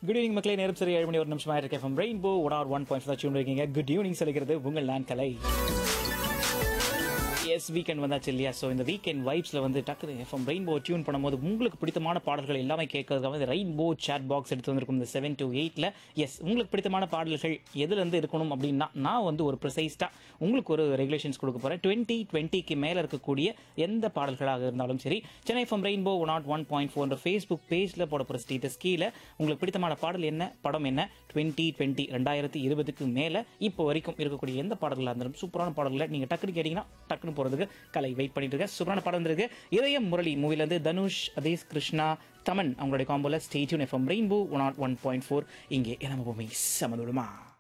good evening மக்களே நேரம் சரி ஏழு மணி ஒரு நிமிஷமா இருக்கு FM Rainbow one R one point தான் இருக்கீங்க குட் ஈவினிங் சொல்லிக்கிறது உங்கள் நான் கலை எஸ் வீக்கெண்ட் வந்தாச்சு இல்லையா ஸோ இந்த வீக்கெண்ட் வைப்ஸில் வந்து டக்குனு எஃப்எம் ரெயின்போ டியூன் பண்ணும்போது உங்களுக்கு பிடித்தமான பாடல்கள் எல்லாமே கேட்கறதுக்காக வந்து ரெயின்போ சேட் பாக்ஸ் எடுத்து வந்திருக்கும் இந்த செவன் டு எயிட்டில் எஸ் உங்களுக்கு பிடித்தமான பாடல்கள் எதுலேருந்து இருக்கணும் அப்படின்னா நான் வந்து ஒரு ப்ரிசைஸ்டாக உங்களுக்கு ஒரு ரெகுலேஷன்ஸ் கொடுக்க போகிறேன் டுவெண்ட்டி டுவெண்ட்டிக்கு மேலே இருக்கக்கூடிய எந்த பாடல்களாக இருந்தாலும் சரி Chennai FM Rainbow one naught one point four Facebook பேஜில் போட போகிற ஸ்டேட்டஸ் கீழே உங்களுக்கு பிடித்தமான பாடல் என்ன படம் என்ன டுவெண்ட்டி டுவெண்ட்டி ரெண்டாயிரத்தி இருபதுக்கு மேலே இப்போ வரைக்கும் இருக்கக்கூடிய எந்த பாடல்களாக இருந்தாலும் சூப்பரான பாடல்களை நீங்கள் டக்குனு கேட்டிங்கன்னா டக்குனு போகிறதுக்கு கலை வெயிட் பண்ணிட்டு இருக்க சூப்பரான பாடம் வந்திருக்கு இதயம் முரளி மூவிலேருந்து தனுஷ் அதேஷ் கிருஷ்ணா தமன் அவங்களுடைய காம்போல stay tuned FM Rainbow one naught one point four இங்கே நம்ம பூமி சமதுடுமா